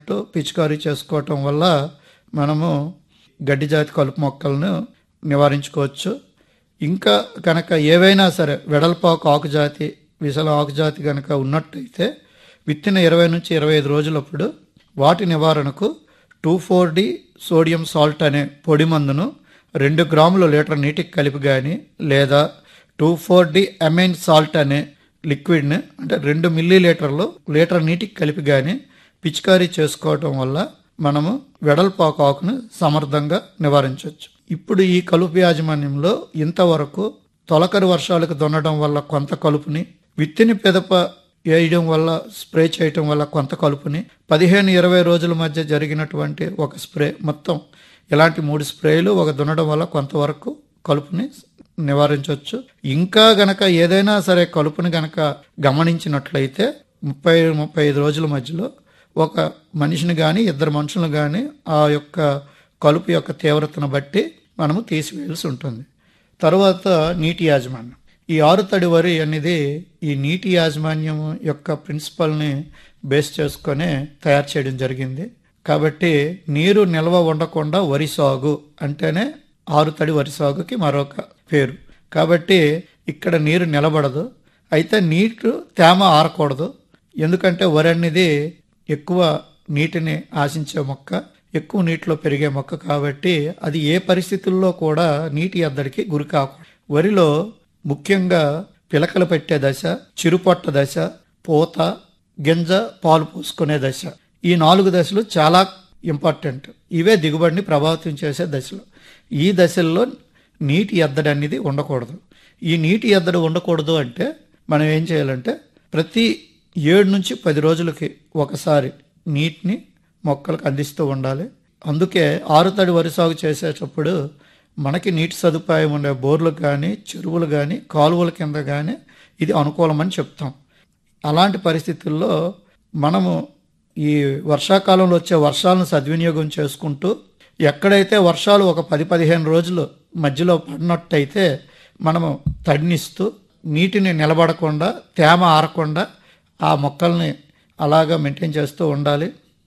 పిచికారీ చేసుకోవటం వల్ల మనము గడ్డి జాతి కలుపు మొక్కలను నివారించుకోవచ్చు ఇంకా కనుక ఏవైనా సరే వెడల్పాకు ఆకు జాతి విసల ఆకు జాతి కనుక ఉన్నట్టయితే విత్తిన ఇరవై నుంచి ఇరవై ఐదు రోజులప్పుడు వాటి నివారణకు two four D sodium salt అనే పొడి మందును రెండు గ్రాముల లీటర్ నీటికి కలిపి కానీ లేదా two four D amine salt అనే లిక్విడ్ని అంటే రెండు మిల్లీ లీటర్లు లీటర్ నీటికి కలిపి కానీ పిచికారీ చేసుకోవటం వల్ల మనము వెడల్పాకు ఆకును సమర్థంగా నివారించవచ్చు ఇప్పుడు ఈ కలుపు యాజమాన్యంలో ఇంతవరకు తొలకరి వర్షాలకు దున్నడం వల్ల కొంత కలుపుని విత్తిని పెదప వేయడం వల్ల స్ప్రే చేయటం వల్ల కొంత కలుపుని పదిహేను ఇరవై రోజుల మధ్య జరిగినటువంటి ఒక స్ప్రే మొత్తం ఇలాంటి మూడు స్ప్రేలు ఒక దున్నడం వల్ల కొంతవరకు కలుపుని నివారించవచ్చు ఇంకా గనక ఏదైనా సరే కలుపుని గనక గమనించినట్లయితే ముప్పై ముప్పై ఐదు రోజుల మధ్యలో ఒక మనిషిని కానీ ఇద్దరు మనుషులను కానీ ఆ యొక్క కలుపు యొక్క తీవ్రతను బట్టి మనము తీసివేయాల్సి ఉంటుంది తర్వాత నీటి యాజమాన్యం ఈ ఆరుతడి వరి అనేది ఈ నీటి యాజమాన్యం యొక్క ప్రిన్సిపల్ని బేస్ చేసుకొని తయారు చేయడం జరిగింది కాబట్టి నీరు నిల్వ ఉండకుండా వరి సాగు అంటేనే ఆరుతడి వరి సాగుకి మరొక పేరు కాబట్టి ఇక్కడ నీరు నిలబడదు అయితే నీరు తేమ ఆరకూడదు ఎందుకంటే వరి అనేది ఎక్కువ నీటిని ఆశించే మొక్క ఎక్కువ నీటిలో పెరిగే మొక్క కాబట్టి అది ఏ పరిస్థితుల్లో కూడా నీటి ఎద్దడికి గురి కాకూడదు వరిలో ముఖ్యంగా పిలకలు పెట్టే దశ చిరుపొట్ట దశ పూత గింజ పాలు పోసుకునే దశ ఈ నాలుగు దశలు చాలా ఇంపార్టెంట్ ఇవే దిగుబడిని ప్రభావితం చేసే దశలు ఈ దశల్లో నీటి ఎద్దడి అనేది ఉండకూడదు ఈ నీటి ఎద్దడి ఉండకూడదు అంటే మనం ఏం చేయాలంటే ప్రతి ఏడు నుంచి పది రోజులకి ఒకసారి నీటిని మొక్కలకు అందిస్తూ ఉండాలి అందుకే ఆరుతడి వరి సాగు చేసేటప్పుడు మనకి నీటి సదుపాయం ఉండే బోర్లు కానీ చెరువులు కానీ కాలువల కింద కానీ ఇది అనుకూలమని చెప్తాం అలాంటి పరిస్థితుల్లో మనము ఈ వర్షాకాలంలో వచ్చే వర్షాలను సద్వినియోగం చేసుకుంటూ ఎక్కడైతే వర్షాలు ఒక పది పదిహేను రోజులు మధ్యలో పడినట్టయితే మనము తడినిస్తూ నీటిని నిలబడకుండా తేమ ఆరకుండా ఆ మొక్కల్ని అలాగా మెయింటైన్ చేస్తూ ఉండాలి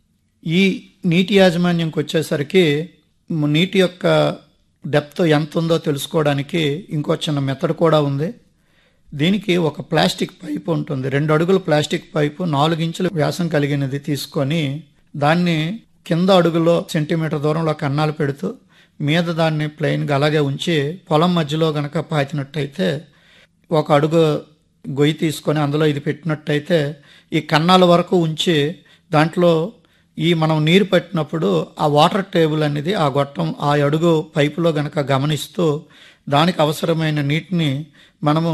ఈ నీటి యాజమాన్యంకి వచ్చేసరికి నీటి యొక్క డెప్త్ ఎంత ఉందో తెలుసుకోవడానికి ఇంకో చిన్న మెథడ్ కూడా ఉంది దీనికి ఒక ప్లాస్టిక్ పైపు ఉంటుంది రెండు అడుగుల ప్లాస్టిక్ పైపు నాలుగు ఇంచుల వ్యాసం కలిగినది తీసుకొని దాన్ని కింద అడుగులో సెంటీమీటర్ దూరంలో కన్నాలు పెడుతూ మీద దాన్ని ప్లెయిన్గా అలాగే ఉంచి పొలం మధ్యలో గనక పాతినట్టయితే ఒక అడుగు గొయ్యి తీసుకొని అందులో ఇది పెట్టినట్టయితే ఈ కన్నాల వరకు ఉంచి దాంట్లో ఈ మనం నీరు పట్టినప్పుడు ఆ వాటర్ టేబుల్ అనేది ఆ గొట్టం ఆ అడుగు పైపులో గనక గమనిస్తూ దానికి అవసరమైన నీటిని మనము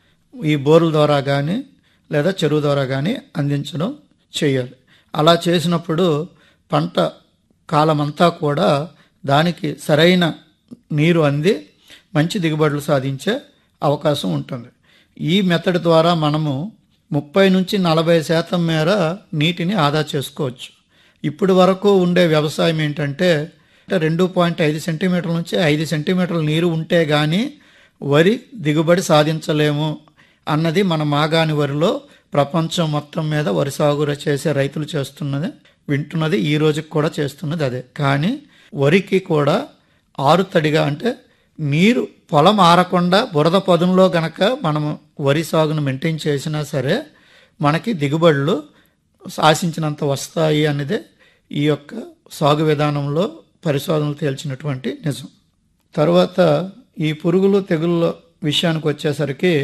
ఈ బోర్ల ద్వారా కానీ లేదా చెరువు ద్వారా కానీ అందించడం చేయాలి అలా చేసినప్పుడు పంట కాలమంతా కూడా దానికి సరైన నీరు అంది మంచి దిగుబడులు సాధించే అవకాశం ఉంటుంది ఈ మెథడ్ ద్వారా మనము ముప్పై నుంచి నలభై శాతం మేర నీటిని ఆదా చేసుకోవచ్చు ఇప్పుడు వరకు ఉండే వ్యవసాయం ఏంటంటే రెండు పాయింట్ ఐదు సెంటీమీటర్ల నుంచి ఐదు సెంటీమీటర్ల నీరు ఉంటే కానీ వరి దిగుబడి సాధించలేము అన్నది మన మాగాని వరిలో ప్రపంచం మొత్తం మీద వరి సాగు చేసే రైతులు చేస్తున్నది వింటున్నది ఈ రోజుకి కూడా చేస్తున్నది అదే కానీ వరికి కూడా ఆరుతడిగా అంటే నీరు పొలం ఆరకుండా బురద పదంలో గనక మనము వరి సాగును మెయింటైన్ చేసినా సరే మనకి దిగుబడులు ఆశించినంత వస్తాయి అనేదే ఈ యొక్క సాగు విధానంలో పరిశోధనలు తేల్చినటువంటి నిజం తర్వాత ఈ పురుగులు తెగుళ్ళ విషయానికి వచ్చేసరికి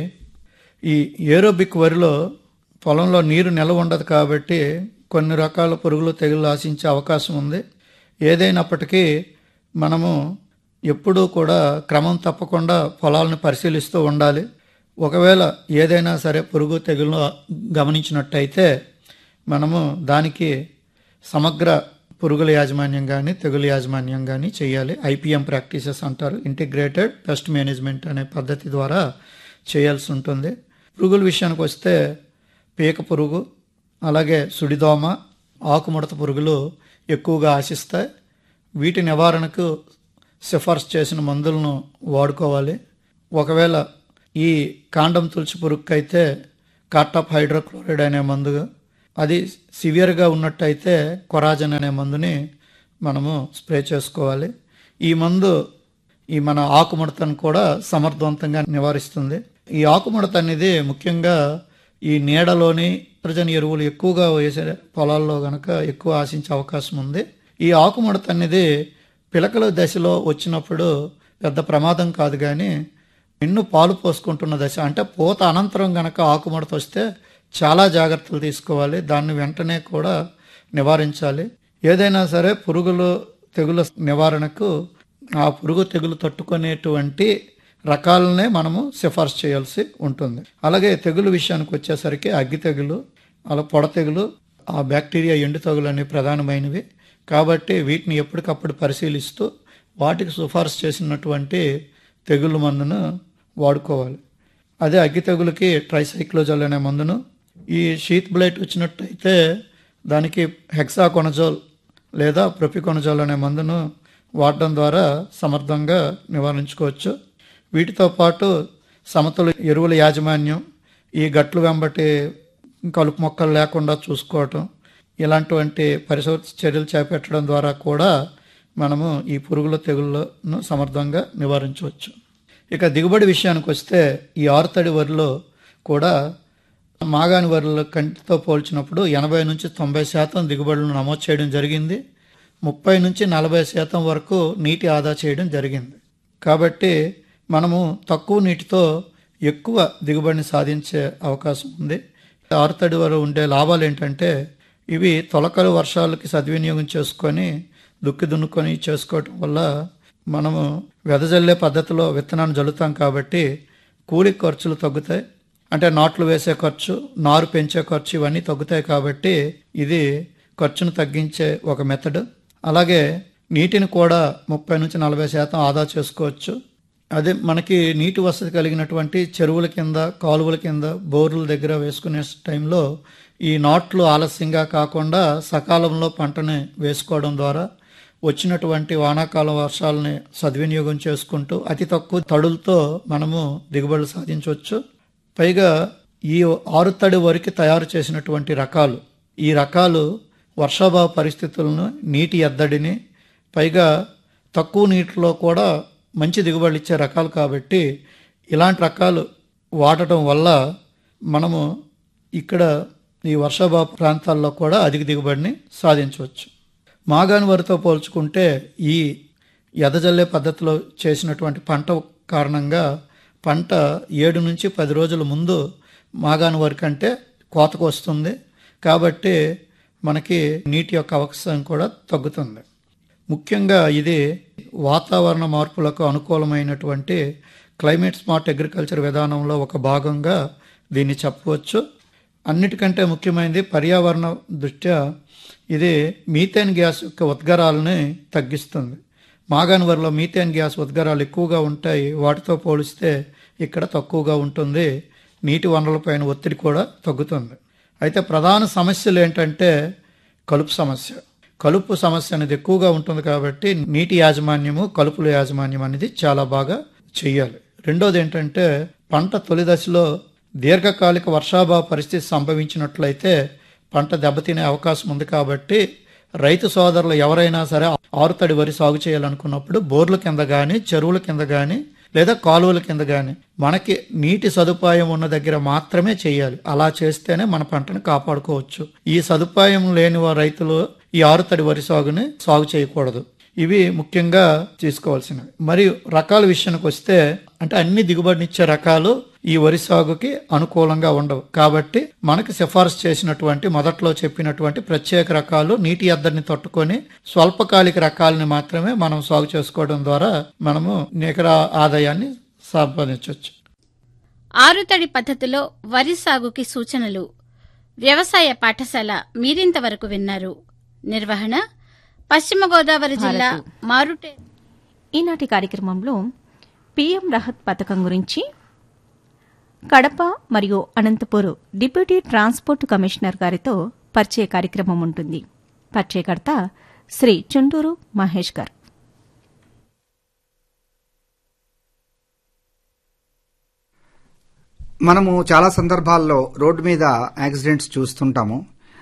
ఈ ఏరోబిక్ వరిలో పొలంలో నీరు నిల్వ ఉండదు కాబట్టి కొన్ని రకాల పురుగులు తెగుళ్ళు ఆశించే అవకాశం ఉంది ఏదైనప్పటికీ మనము ఎప్పుడూ కూడా క్రమం తప్పకుండా పొలాలను పరిశీలిస్తూ ఉండాలి ఒకవేళ ఏదైనా సరే పురుగు తెగులు గమనించినట్టయితే మనము దానికి సమగ్ర పురుగుల యాజమాన్యం కానీ తెగులు యాజమాన్యం కానీ చేయాలి ఐపీఎం ప్రాక్టీసెస్ అంటారు ఇంటిగ్రేటెడ్ పెస్ట్ మేనేజ్మెంట్ అనే పద్ధతి ద్వారా చేయాల్సి ఉంటుంది పురుగుల విషయానికి వస్తే పీక పురుగు అలాగే సుడిదోమ ఆకుముడత పురుగులు ఎక్కువగా ఆశిస్తాయి వీటి నివారణకు సిఫార్సు చేసిన మందులను వాడుకోవాలి ఒకవేళ ఈ కాండం తులసి పురుగుకైతే కార్టాప్ హైడ్రోక్లోరైడ్ అనే మందు అది సివియర్గా ఉన్నట్టయితే కొరాజన్ అనే మందుని మనము స్ప్రే చేసుకోవాలి ఈ మందు ఈ మన ఆకుముడతను కూడా సమర్థవంతంగా నివారిస్తుంది ఈ ఆకుముడత అనేది ముఖ్యంగా ఈ నీడలోని నత్రజని ఎరువులు ఎక్కువగా వేసే పొలాల్లో గనక ఎక్కువ ఆశించే అవకాశం ఉంది ఈ ఆకుముడత అనేది పిలకల దశలో వచ్చినప్పుడు పెద్ద ప్రమాదం కాదు కానీ నిన్ను పాలు పోసుకుంటున్న దశ అంటే పూత అనంతరం గనక ఆకుముడత వస్తే చాలా జాగ్రత్తలు తీసుకోవాలి దాన్ని వెంటనే కూడా నివారించాలి ఏదైనా సరే పురుగులు తెగుల నివారణకు ఆ పురుగు తెగులు తట్టుకునేటువంటి రకాలనే మనము సిఫార్సు చేయాల్సి ఉంటుంది అలాగే తెగులు విషయానికి వచ్చేసరికి అగ్గి తెగులు అలా పొడ తెగులు ఆ బ్యాక్టీరియా ఎండు తెగులు అనేవి ప్రధానమైనవి కాబట్టి వీటిని ఎప్పటికప్పుడు పరిశీలిస్తూ వాటికి సిఫార్సు చేసినటువంటి తెగులు మందును వాడుకోవాలి అదే అగ్గి తెగులకి ట్రైసైక్లోజల్ అనే మందును ఈ షీత్ బ్లైట్ వచ్చినట్టయితే దానికి హెక్సాకొనజోల్ లేదా ప్రొపికొనజోల్ అనే మందును వాడడం ద్వారా సమర్థంగా నివారించుకోవచ్చు వీటితో పాటు సమతుల ఎరువుల యాజమాన్యం ఈ గట్లు వెంబటి కలుపు మొక్కలు లేకుండా చూసుకోవటం ఇలాంటివంటి పరిశోధ చర్యలు చేపట్టడం ద్వారా కూడా మనము ఈ పురుగుల తెగుళ్లను సమర్థంగా నివారించవచ్చు ఇక దిగుబడి విషయానికి వస్తే ఈ ఆరుతడి వరిలో కూడా మాగాని వరిలో కంటితో పోల్చినప్పుడు ఎనభై నుంచి తొంభై శాతం దిగుబడులను నమోదు చేయడం జరిగింది ముప్పై నుంచి నలభై శాతం వరకు నీటి ఆదా చేయడం జరిగింది కాబట్టి మనము తక్కువ నీటితో ఎక్కువ దిగుబడిని సాధించే అవకాశం ఉంది ఆరుతడి వర ఉండే లాభాలు ఏంటంటే ఇవి తొలకలు వర్షాలకి సద్వినియోగం చేసుకొని దుక్కి దున్నుకొని చేసుకోవటం వల్ల మనము వెదజల్లే పద్ధతిలో విత్తనాన్ని జల్లుతాం కాబట్టి కూలి ఖర్చులు తగ్గుతాయి అంటే నాట్లు వేసే ఖర్చు నారు పెంచే ఖర్చు ఇవన్నీ తగ్గుతాయి కాబట్టి ఇది ఖర్చును తగ్గించే ఒక మెథడ్ అలాగే నీటిని కూడా ముప్పై నుంచి నలభై శాతం ఆదా చేసుకోవచ్చు అదే మనకి నీటి వసతి కలిగినటువంటి చెరువుల కింద కాలువల కింద బోర్ల దగ్గర వేసుకునే టైంలో ఈ నాట్లు ఆలస్యంగా కాకుండా సకాలంలో పంటని వేసుకోవడం ద్వారా వచ్చినటువంటి వానాకాలం వర్షాలని సద్వినియోగం చేసుకుంటూ అతి తక్కువ తడులతో మనము దిగుబడులు సాధించవచ్చు పైగా ఈ ఆరుతడి వరకు తయారు చేసినటువంటి రకాలు ఈ రకాలు వర్షాభావ పరిస్థితులను నీటి ఎద్దడిని పైగా తక్కువ నీటిలో కూడా మంచి దిగుబడులు ఇచ్చే రకాలు కాబట్టి ఇలాంటి రకాలు వాడటం వల్ల మనము ఇక్కడ ఈ వర్షాభావ ప్రాంతాల్లో కూడా అధిక దిగుబడిని సాధించవచ్చు మాగాని వరితో పోల్చుకుంటే ఈ ఎదజల్లే పద్ధతిలో చేసినటువంటి పంట కారణంగా పంట ఏడు నుంచి పది రోజుల ముందు మాగాని వరి కంటే కోతకు వస్తుంది కాబట్టి మనకి నీటి యొక్క అవకాశం కూడా తగ్గుతుంది ముఖ్యంగా ఇది వాతావరణ మార్పులకు అనుకూలమైనటువంటి క్లైమేట్ స్మార్ట్ అగ్రికల్చర్ విధానంలో ఒక భాగంగా దీన్ని చెప్పవచ్చు అన్నిటికంటే ముఖ్యమైనది పర్యావరణ దృష్ట్యా ఇది మీథేన్ గ్యాస్ యొక్క ఉద్గారాలని తగ్గిస్తుంది మాగాన్ వరిలో మీథేన్ గ్యాస్ ఉద్గారాలు ఎక్కువగా ఉంటాయి వాటితో పోలిస్తే ఇక్కడ తక్కువగా ఉంటుంది నీటి వనరులపైన ఒత్తిడి కూడా తగ్గుతుంది అయితే ప్రధాన సమస్యలు ఏంటంటే కలుపు సమస్య కలుపు సమస్య అనేది ఎక్కువగా ఉంటుంది కాబట్టి నీటి యాజమాన్యము కలుపుల యాజమాన్యం అనేది చాలా బాగా చెయ్యాలి రెండోది ఏంటంటే పంట తొలి దశలో దీర్ఘకాలిక వర్షాభావ పరిస్థితి సంభవించినట్లయితే పంట దెబ్బతినే అవకాశం ఉంది కాబట్టి రైతు సోదరులు ఎవరైనా సరే ఆరుతడి వరి సాగు చేయాలనుకున్నప్పుడు బోర్ల కింద కానీ చెరువుల కింద కానీ లేదా కాలువల కింద కానీ మనకి నీటి సదుపాయం ఉన్న దగ్గర మాత్రమే చేయాలి అలా చేస్తేనే మన పంటను కాపాడుకోవచ్చు ఈ సదుపాయం లేని వా- రైతులు ఈ ఆరుతడి వరి సాగుని సాగు చేయకూడదు ఇవి ముఖ్యంగా తీసుకోవాల్సినవి మరియు రకాల విషయానికి వస్తే అంటే అన్ని దిగుబడినిచ్చే రకాలు ఈ వరి సాగుకి అనుకూలంగా ఉండవు కాబట్టి మనకి సిఫార్సు చేసినటువంటి మొదట్లో చెప్పినటువంటి ప్రత్యేక రకాలు నీటి ఎద్దడిని తట్టుకొని స్వల్పకాలిక రకాలని మాత్రమే మనం సాగు చేసుకోవడం ద్వారా మనము నికర ఆదాయాన్ని సంపాదించవచ్చు ఆరుతడి పద్ధతిలో వరి సాగుకి సూచనలు వ్యవసాయ పాఠశాల మీరింతవరకు విన్నారు నిర్వహణ పశ్చిమ గోదావరి జిల్లా మారుటే ఈనాటి కార్యక్రమంలో పీఎం రహత్ పథకం గురించి కడప మరియు అనంతపూర్ డిప్యూటీ ట్రాన్స్పోర్ట్ కమిషనర్ గారితో పరిచయ కార్యక్రమం ఉంటుంది పరిచయకర్త శ్రీ చుండూరు మహేష్ గారు మనము చాలా సందర్భాల్లో రోడ్డు మీద యాక్సిడెంట్స్ చూస్తుంటాము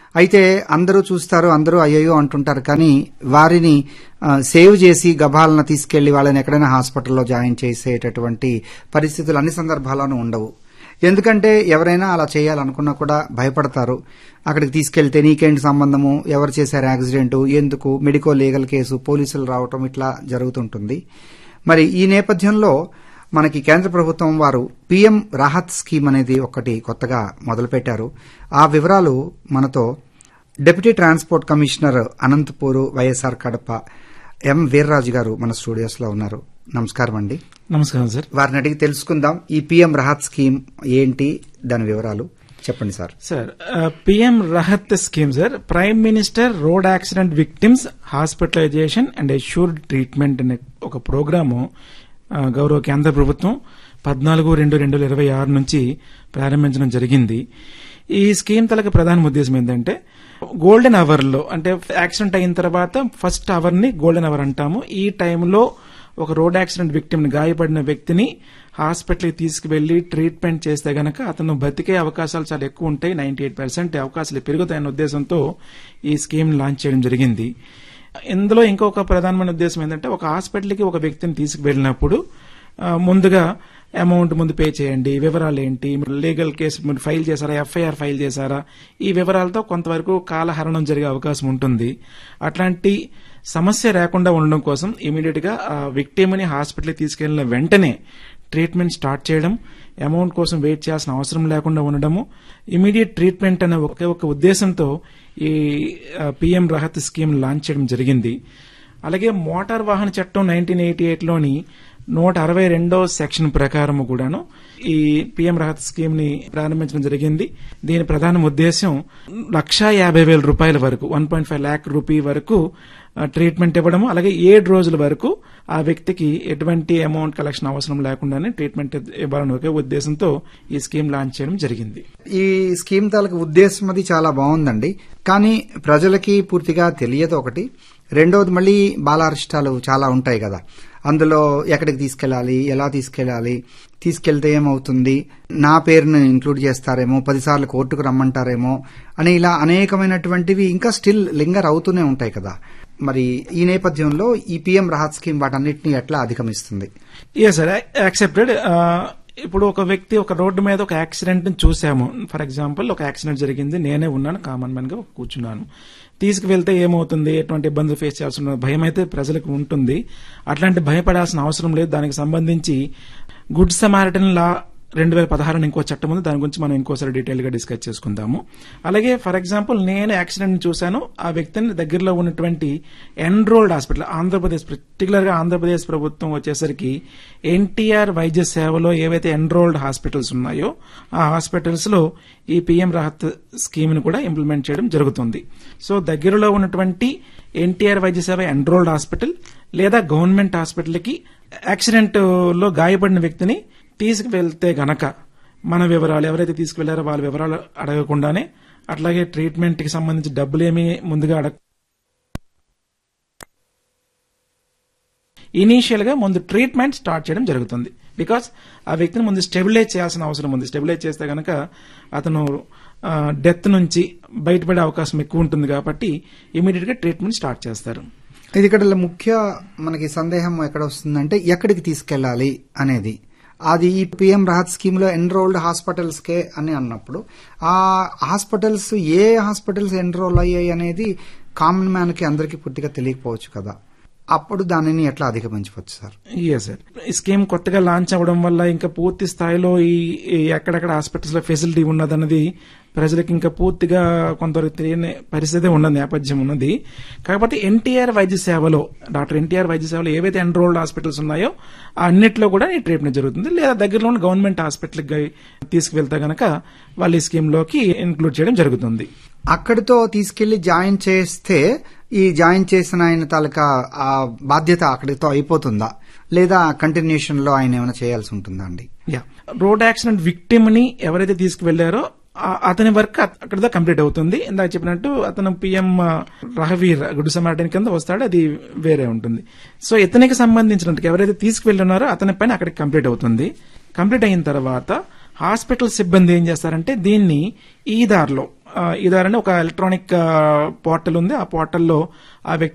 అయితే అందరూ చూస్తారు అందరూ అయ్యయ్యో అంటుంటారు కానీ వారిని ఆ, సేవ్ చేసి గభాలను తీసుకెళ్లి వాళ్ళని ఎక్కడైనా హాస్పిటల్లో జాయిన్ చేసేటటువంటి పరిస్థితులు అన్ని సందర్భాల్లోనూ ఉండవు ఎందుకంటే ఎవరైనా అలా చేయాలనుకున్నా కూడా భయపడతారు అక్కడికి తీసుకెళ్తే నీకేంటి సంబంధము ఎవరు చేశారు యాక్సిడెంట్ ఎందుకు మెడికో లీగల్ కేసు పోలీసులు రావటం ఇట్లా జరుగుతుంటుంది మరి ఈ నేపథ్యంలో మనకి కేంద్ర ప్రభుత్వం వారు పీఎం రాహత్ స్కీమ్ అనేది ఒకటి కొత్తగా మొదలుపెట్టారు ఆ వివరాలు మనతో deputy transport commissioner Anantapur YSR Kadapa M Veerraju garu మన స్టూడియోస్ లో ఉన్నారు నమస్కారం అండి నమస్కారం సార్ వారిని అడిగి తెలుసుకుందాం ఈ పీఎం రాహత్ స్కీమ్ ఏంటి దాని వివరాలు చెప్పండి sir sir PM Rahat scheme sir prime minister road accident victims hospitalization and assured treatment అనే ఒక ప్రోగ్రాము ఆ, గౌరవ కేంద్ర ప్రభుత్వం పద్నాలుగు రెండు రెండు వేల ఇరవై ఆరు నుంచి ప్రారంభించడం జరిగింది ఈ స్కీమ్ తలక ప్రధాన ఉద్దేశం ఏంటంటే గోల్డెన్ అవర్ లో అంటే యాక్సిడెంట్ అయిన తర్వాత ఫస్ట్ అవర్ ని గోల్డెన్ అవర్ అంటాము ఈ టైంలో ఒక రోడ్ యాక్సిడెంట్ విక్టిమ్ గాయపడిన వ్యక్తిని హాస్పిటల్కి తీసుకువెళ్లి ట్రీట్మెంట్ చేస్తే గనక అతను బతికే అవకాశాలు చాలా ఎక్కువ ఉంటాయి నైన్టీ ఎయిట్ పర్సెంట్ అవకాశాలు పెరుగుతాయన్న ఉద్దేశంతో ఈ స్కీమ్ లాంచ్ చేయడం జరిగింది ఇందులో ఇంకొక ప్రధానమైన ఉద్దేశం ఏంటంటే ఒక హాస్పిటల్కి ఒక వ్యక్తిని తీసుకువెళ్ళినప్పుడు ఆ, ముందుగా అమౌంట్ ముందు పే చేయండి వివరాలు ఏంటి మీరు లీగల్ కేసు మీరు ఫైల్ చేశారా ఎఫ్ఐఆర్ ఫైల్ చేశారా ఈ వివరాలతో కొంతవరకు కాలహరణం జరిగే అవకాశం ఉంటుంది అట్లాంటి సమస్య రాకుండా ఉండడం కోసం ఇమీడియట్ గా ఆ విక్టిమ్ని హాస్పిటల్కి తీసుకెళ్లిన వెంటనే ట్రీట్మెంట్ స్టార్ట్ చేయడం అమౌంట్ కోసం వెయిట్ చేయాల్సిన అవసరం లేకుండా ఉండడము ఇమీడియట్ ట్రీట్మెంట్ అనే ఒకే ఒక ఉద్దేశంతో ఈ పిఎం రహత్ స్కీమ్ లాంచ్ చేయడం జరిగింది అలాగే మోటార్ వాహన చట్టం నైన్టీన్ ఎయిటీ ఎయిట్లోని నూట అరవై రెండో సెక్షన్ ప్రకారం కూడాను ఈ పిఎం రహత్ స్కీమ్ ని ప్రారంభించడం జరిగింది దీని ప్రధాన ఉద్దేశం లక్షా యాభై వేల రూపాయల వరకు one point five lakh rupee వరకు ఆ, ట్రీట్మెంట్ ఇవ్వడము అలాగే ఏడు రోజుల వరకు ఆ వ్యక్తికి ఎటువంటి అమౌంట్ కలెక్షన్ అవసరం లేకుండానే ట్రీట్మెంట్ ఇవ్వాలని ఒకే ఉద్దేశంతో ఈ స్కీమ్ లాంచ్ చేయడం జరిగింది ఈ స్కీమ్ తాలూకు ఉద్దేశం అది చాలా బాగుందండి కానీ ప్రజలకి పూర్తిగా తెలియదు ఒకటి రెండోది మళ్ళీ బాలారిష్టాలు చాలా ఉంటాయి కదా అందులో ఎక్కడికి తీసుకెళ్ళాలి ఎలా తీసుకెళ్ళాలి తీసుకెళ్తే ఏమవుతుంది నా పేరును ఇంక్లూడ్ చేస్తారేమో పదిసార్లు కోర్టుకు రమ్మంటారేమో అని ఇలా అనేకమైనటువంటివి ఇంకా స్టిల్ లింగర్ అవుతూనే ఉంటాయి కదా మరి ఈ నేపథ్యంలో ఈ పిఎం రాహత్ స్కీమ్ వాటన్నిటిని ఎట్లా అధిగమిస్తుంది ఎస్ సార్ యాక్సెప్టెడ్ ఇప్పుడు ఒక వ్యక్తి ఒక రోడ్డు మీద ఒక యాక్సిడెంట్ ని చూసాము ఫర్ ఎగ్జాంపుల్ ఒక యాక్సిడెంట్ జరిగింది నేనే ఉన్నాను కామన్ మ్యాన్ గా కూర్చున్నాను తీసుకువెళ్తే ఏమవుతుంది ఎటువంటి ఇబ్బందులు ఫేస్ చేయాల్సిన భయం అయితే ప్రజలకు ఉంటుంది అట్లాంటి భయపడాల్సిన అవసరం లేదు దానికి సంబంధించి గుడ్ సమారిటన్ లా రెండు వేల పదహారు ఇంకో చట్టం ఉంది దాని గురించి మనం ఇంకోసారి డీటెయిల్ గా డిస్కస్ చేసుకుందాము అలాగే ఫర్ ఎగ్జాంపుల్ నేను యాక్సిడెంట్ చూశాను ఆ వ్యక్తిని దగ్గరలో ఉన్నటువంటి ఎన్రోల్డ్ హాస్పిటల్ ఆంధ్రప్రదేశ్ పర్టికులర్ గా ఆంధ్రప్రదేశ్ ప్రభుత్వం వచ్చేసరికి ఎన్టీఆర్ వైద్య సేవలో ఏవైతే ఎన్రోల్డ్ హాస్పిటల్స్ ఉన్నాయో ఆ హాస్పిటల్స్ లో ఈ పిఎం రాహత్ స్కీమ్ ని కూడా ఇంప్లిమెంట్ చేయడం జరుగుతుంది సో దగ్గరలో ఉన్నటువంటి NTR Vaidya Seva enrolled hospital లేదా గవర్నమెంట్ హాస్పిటల్ కి యాక్సిడెంట్ లో గాయపడిన వ్యక్తిని తీసుకువెళ్తే గనక మన వివరాలు ఎవరైతే తీసుకువెళ్లారో వాళ్ళ వివరాలు అడగకుండానే అట్లాగే ట్రీట్మెంట్ కి సంబంధించి డబ్బులు ఏమీ ముందుగా అడగ ఇనీషియల్ గా ముందు ట్రీట్మెంట్ స్టార్ట్ చేయడం జరుగుతుంది బికాస్ ఆ వ్యక్తిని ముందు స్టెబిలైజ్ చేయాల్సిన అవసరం ఉంది స్టెబిలైజ్ చేస్తే గనక అతను డెత్ నుంచి బయటపడే అవకాశం ఎక్కువ ఉంటుంది కాబట్టి ఇమీడియట్ గా ట్రీట్మెంట్ స్టార్ట్ చేస్తారు ఇది ఇక్కడ ముఖ్య మనకి సందేహం ఎక్కడ వస్తుందంటే ఎక్కడికి తీసుకెళ్ళాలి అనేది అది ఈ పిఎం రాహత్ స్కీమ్ లో ఎన్రోల్డ్ హాస్పిటల్స్ కే అని అన్నప్పుడు ఆ హాస్పిటల్స్ ఏ హాస్పిటల్స్ ఎన్రోల్ అయ్యాయి అనేది కామన్ మ్యాన్ కి అందరికీ పూర్తిగా తెలియకపోవచ్చు కదా అప్పుడు దానిని ఎట్లా అధిగమించవచ్చు సార్ ఎస్ సార్ ఈ స్కీమ్ కొత్తగా లాంచ్ అవ్వడం వల్ల ఇంకా పూర్తి స్థాయిలో ఈ ఈ ఎక్కడెక్కడ హాస్పిటల్స్ లో ఫెసిలిటీ ఉన్నదన్నది ప్రజలకు ఇంకా పూర్తిగా కొంతవరకు తెలియని పరిస్థితి ఉన్న నేపథ్యం ఉన్నది కాకపోతే ఎన్టీఆర్ వైద్య సేవలో డాక్టర్ ఎన్టీఆర్ వైద్య సేవలో ఏవైతే ఎన్రోల్డ్ హాస్పిటల్స్ ఉన్నాయో ఆ అన్నిట్లో కూడా ఈ ట్రీట్మెంట్ జరుగుతుంది లేదా దగ్గరలో ఉన్న గవర్నమెంట్ హాస్పిటల్కి తీసుకువెళ్తే గనక వాళ్ళు ఈ స్కీమ్ లోకి ఇన్క్లూడ్ చేయడం జరుగుతుంది అక్కడితో తీసుకెళ్లి జాయిన్ చేస్తే ఈ జాయిన్ చేసిన ఆయన తాలూకా ఆ బాధ్యత అక్కడితో అయిపోతుందా లేదా కంటిన్యూషన్ లో ఆయన ఏమైనా చేయాల్సి ఉంటుందా అండి యా రోడ్ యాక్సిడెంట్ విక్టిమ్ ని ఎవరైతే తీసుకువెళ్లారో ఆ- అతని వర్క్ అత- అక్కడితో కంప్లీట్ అవుతుంది ఇందాక చెప్పినట్టు అతను పిఎం రహవీర్ గుడ్ సమాటన్ కింద వస్తాడు అది వేరే ఉంటుంది సో ఇతనికి సంబంధించినట్టు ఎవరైతే తీసుకువెళ్ళున్నారో అతని పైన అక్కడికి కంప్లీట్ అవుతుంది కంప్లీట్ అయిన తర్వాత హాస్పిటల్ సిబ్బంది ఏం చేస్తారంటే దీన్ని ఈ దారిలో ఇదారని ఒక ఎలక్ట్రానిక్ పోర్టల్ ఉంది ఆ పోర్టల్లో ఆ వ్యక్తి